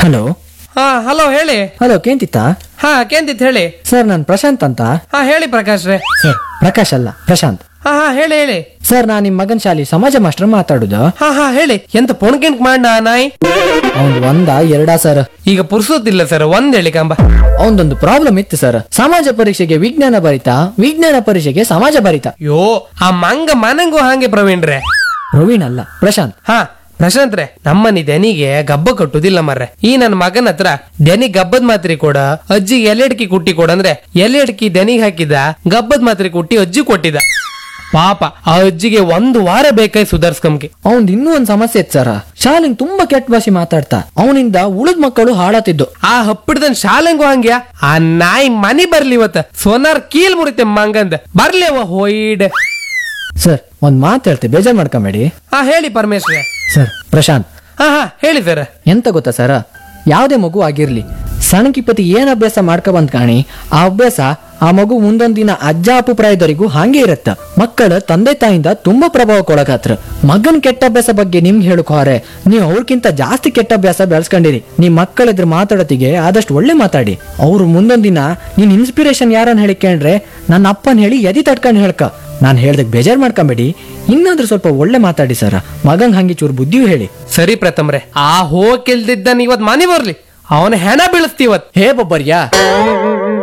hello ಹಾ hello ಹೇಳಿ hello ಕೇಂತಿತ್ತ ಹಾ ಕೇಂದಿತ್ ಹೇಳಿ ಸರ್ ನಾನು ಪ್ರಶಾಂತ್ ಅಂತ ಹಾ ಹೇಳಿ ಪ್ರಕಾಶ್ ರೇ ಸರ್ ಪ್ರಕಾಶ್ ಅಲ್ಲ ಪ್ರಶಾಂತ್ ಹಾ ಹಾ ಹೇಳಿ ಹೇಳಿ ಸರ್ ನಾನು ನಿಮ್ಮ ಮಗನ ಶಾಲೆ ಸಮಾಜ ಮಾಸ್ಟರ್ ಮಾತಾಡುದು ಹಾ ಹಾ ಹೇಳಿ ಎಂತ ಪೊಣ್ಕೆಂಟ್ ಮಾಡ ನಾಯಿ ಅವ್ನ್ ಒಂದ ಎರಡಾ ಸರ್ ಈಗ ಪುರ್ಸೋತಿಲ್ಲ ಸರ್ ಒಂದ್ ಹೇಳಿ ಕಂಬ ಅವನದೊಂದು ಪ್ರಾಬ್ಲಮ್ ಇತ್ತು ಸರ್ ಸಮಾಜ ಪರೀಕ್ಷೆಗೆ ವಿಜ್ಞಾನ ಬರಿತ ವಿಜ್ಞಾನ ಪರೀಕ್ಷೆಗೆ ಸಮಾಜ ಬರಿತ ಯೋ ಆ ಮಂಗ ಮನಂಗೂ ಹಾಗೆ ಪ್ರವೀಣ್ ರೇ ಪ್ರವೀಣ್ ಅಲ್ಲ ಪ್ರಶಾಂತ್ ಹಾ ಪ್ರಶಾಂತ್ ರೇ ನಮ್ಮನಿ ದನಿಗೆ ಗಬ್ಬ ಕಟ್ಟುದಿಲ್ಲ ಮರ್ರೆ ಈ ನನ್ನ ಮಗನ ಹತ್ರ ದನಿ ಗಬ್ಬದ್ ಮಾತ್ರೆ ಕೊಡ ಅಜ್ಜಿ ಎಲೆಡ್ಕಿ ಕುಟ್ಟಿ ಕೊಡ ಅಂದ್ರೆ ಎಲೆಡ್ಕಿ ದನಿಗೆ ಹಾಕಿದ ಗಬ್ಬದ್ ಮಾತ್ರೆ ಕುಟ್ಟಿ ಅಜ್ಜಿ ಕೊಟ್ಟಿದ ಪಾಪ ಆ ಅಜ್ಜಿಗೆ ಒಂದು ವಾರ ಬೇಕಾಯ್ ಸುಧಾರ್ಸ್ಕಂಗೆ ಅವನ್ ಇನ್ನೂ ಒಂದ್ ಸಮಸ್ಯೆ ಇತ್ತು ಸರ್ ಶಾಲೆಗೆ ತುಂಬಾ ಕೆಟ್ಟ ಭಾಷೆ ಮಾತಾಡ್ತಾ ಅವನಿಂದ ಉಳಿದ ಮಕ್ಕಳು ಹಾಳಾತಿದ್ದು ಆ ಹಪ್ಪಿಡ್ದನ್ ಶಾಲೆಂಗು ಹಂಗ್ಯ ಆ ನಾಯಿ ಮನಿ ಬರ್ಲಿ ಇವತ್ತ ಸೋನಾರ್ ಕೀಲ್ ಮುರಿತೆ ಮಂಗಂದ ಬರ್ಲಿ ಅವ ಹೋಯ್ಡ್ ಸರ್ ಒಂದ್ ಮಾತು ಹೇಳ್ತೆ ಬೇಜಾರ್ ಮಾಡ್ಕೊಂಬೇಡಿ ಹಾ ಹೇಳಿ ಪರಮೇಶ್ವರ ಸರ್ ಪ್ರಶಾಂತ್ ಹಾ ಹಾ ಹೇಳಿ ಸರ್ ಎಂತ ಗೊತ್ತಾ ಸರ ಯಾವುದೇ ಮಗು ಆಗಿರ್ಲಿ ಸಣ್ಣಕಿಪ್ಪತಿ ಏನ್ ಅಭ್ಯಾಸ ಮಾಡ್ಕೊ ಬಂದ್ ಕಾಣಿ ಆ ಅಭ್ಯಾಸ ಆ ಮಗು ಮುಂದೊಂದ್ ದಿನ ಅಜ್ಜ ಅಪ್ಪು ಪ್ರಾಯದವರೆಗೂ ಹಾಗೆ ಇರತ್ತ ಮಕ್ಕಳ ತಂದೆ ತಾಯಿಂದ ತುಂಬಾ ಪ್ರಭಾವ ಕೊಡಕತ್ರ ಮಗನ್ ಕೆಟ್ಟ ಅಭ್ಯಾಸ ಬಗ್ಗೆ ನಿಮ್ಗೆ ಹೇಳಕ್ ಹೋರೆ ನೀವು ಅವ್ರಕ್ಕಿಂತ ಜಾಸ್ತಿ ಕೆಟ್ಟ ಅಭ್ಯಾಸ ಬೆಳೆಸ್ಕೊಂಡಿರಿ ನಿಮ್ ಮಕ್ಕಳ ಎದುರು ಮಾತಾಡೋತಿಗೆ ಆದಷ್ಟು ಒಳ್ಳೆ ಮಾತಾಡಿ ಅವ್ರು ಮುಂದೊಂದ್ ದಿನ ನೀನ್ ಇನ್ಸ್ಪಿರೇಷನ್ ಯಾರನ್ನ ಹೇಳಿಕೊಂಡ್ರೆ ನನ್ನ ಅಪ್ಪನ್ ಹೇಳಿ ಎದಿ ತಡ್ಕೊಂಡ್ ಹೇಳ್ಕ ನಾನ್ ಹೇಳ್ದಕ್ ಬೇಜಾರ್ ಮಾಡ್ಕೊಂಬೇಡಿ ಇನ್ನಾದ್ರೂ ಸ್ವಲ್ಪ ಒಳ್ಳೆ ಮಾತಾಡಿ ಸರ ಮಗಂಗ್ ಹಂಗೆ ಚೂರು ಬುದ್ಧಿಯೂ ಹೇಳಿ ಸರಿ ಪ್ರಥಮ್ರೆ ಆ ಹೋಗಿಲ್ದಿದ್ದನ್ ಇವತ್ ಮನಿ ಬರ್ಲಿ ಅವನ ಹೆಣ ಬೀಳಿಸ್ತೀವತ್ ಹೇ ಬೊಬ್ಬರ್ಯಾ